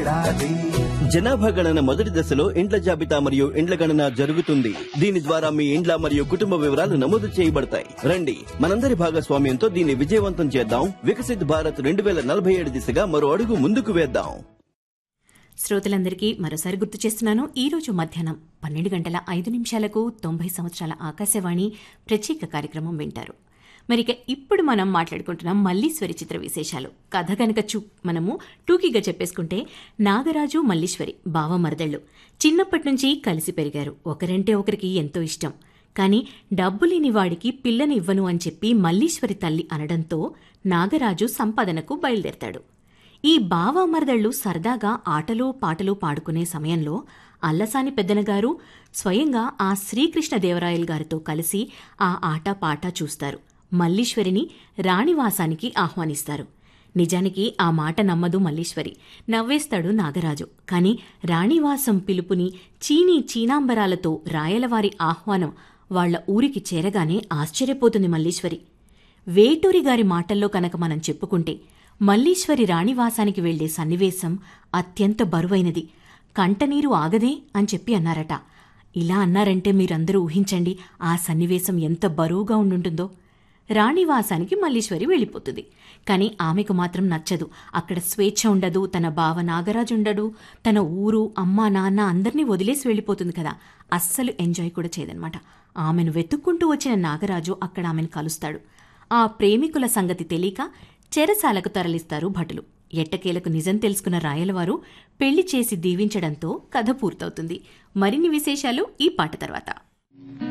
జనాభా గణన మొదటి దశలో ఇండ్ల జాబితా మరియు ఇండ్ల గణన జరుగుతుంది దీని ద్వారా మీ ఇండ్ల మరియు కుటుంబ వివరాలు నమోదు చేయబడతాయి రండి మనందరి భాగస్వామ్యంతో దీన్ని విజయవంతం చేద్దాం వికసిత్ భారత్ రెండు వేల నలభై ఏడు దిశగా మరో అడుగు ముందుకు వేద్దాం శ్రోతలందరికీ మరోసారి గుర్తు చేస్తున్నాను ఈ రోజు మధ్యాహ్నం పన్నెండు గంటల ఐదు నిమిషాలకు తొంభై సంవత్సరాల ఆకాశవాణి ప్రత్యేక కార్యక్రమం వింటారు మరిక ఇప్పుడు మనం మాట్లాడుకుంటున్నాం మల్లీశ్వరి చిత్ర విశేషాలు కథ గనక చూ మనము టూకీగా చెప్పేసుకుంటే నాగరాజు మల్లీశ్వరి బావ మరదళ్ళు చిన్నప్పటి నుంచి కలిసి పెరిగారు ఒకరంటే ఒకరికి ఎంతో ఇష్టం కానీ డబ్బు లేని వాడికి పిల్లని ఇవ్వను అని చెప్పి మల్లీశ్వరి తల్లి అనడంతో నాగరాజు సంపాదనకు బయలుదేరతాడు ఈ బావ మరదళ్ళు సరదాగా ఆటలు పాటలు పాడుకునే సమయంలో అల్లసాని పెద్దనగారు స్వయంగా ఆ శ్రీకృష్ణదేవరాయలు గారితో కలిసి ఆ ఆట పాట చూస్తారు మల్లీశ్వరిని రాణివాసానికి ఆహ్వానిస్తారు నిజానికి ఆ మాట నమ్మదు మల్లీశ్వరి నవ్వేస్తాడు నాగరాజు కాని రాణివాసం పిలుపుని చీనీ చీనాంబరాలతో రాయలవారి ఆహ్వానం వాళ్ల ఊరికి చేరగానే ఆశ్చర్యపోతుంది మల్లీశ్వరి వేటూరి గారి మాటల్లో కనుక మనం చెప్పుకుంటే మల్లీశ్వరి రాణివాసానికి వెళ్లే సన్నివేశం అత్యంత బరువైనది కంటనీరు ఆగదే అని చెప్పి అన్నారట ఇలా అన్నారంటే మీరందరూ ఊహించండి ఆ సన్నివేశం ఎంత బరువుగా ఉండుంటుందో రాణివాసానికి మల్లీశ్వరి వెళ్ళిపోతుంది కానీ ఆమెకు మాత్రం నచ్చదు అక్కడ స్వేచ్ఛ ఉండదు తన బావ నాగరాజు ఉండడు తన ఊరు అమ్మా నాన్న అందరినీ వదిలేసి వెళ్ళిపోతుంది కదా అస్సలు ఎంజాయ్ కూడా చేయదనమాట ఆమెను వెతుక్కుంటూ వచ్చిన నాగరాజు అక్కడ ఆమెను కలుస్తాడు ఆ ప్రేమికుల సంగతి తెలియక చెరసాలకు తరలిస్తారు భటులు ఎట్టకేలకు నిజం తెలుసుకున్న రాయలవారు పెళ్లి చేసి దీవించడంతో కథ పూర్తవుతుంది మరిన్ని విశేషాలు ఈ పాట తర్వాత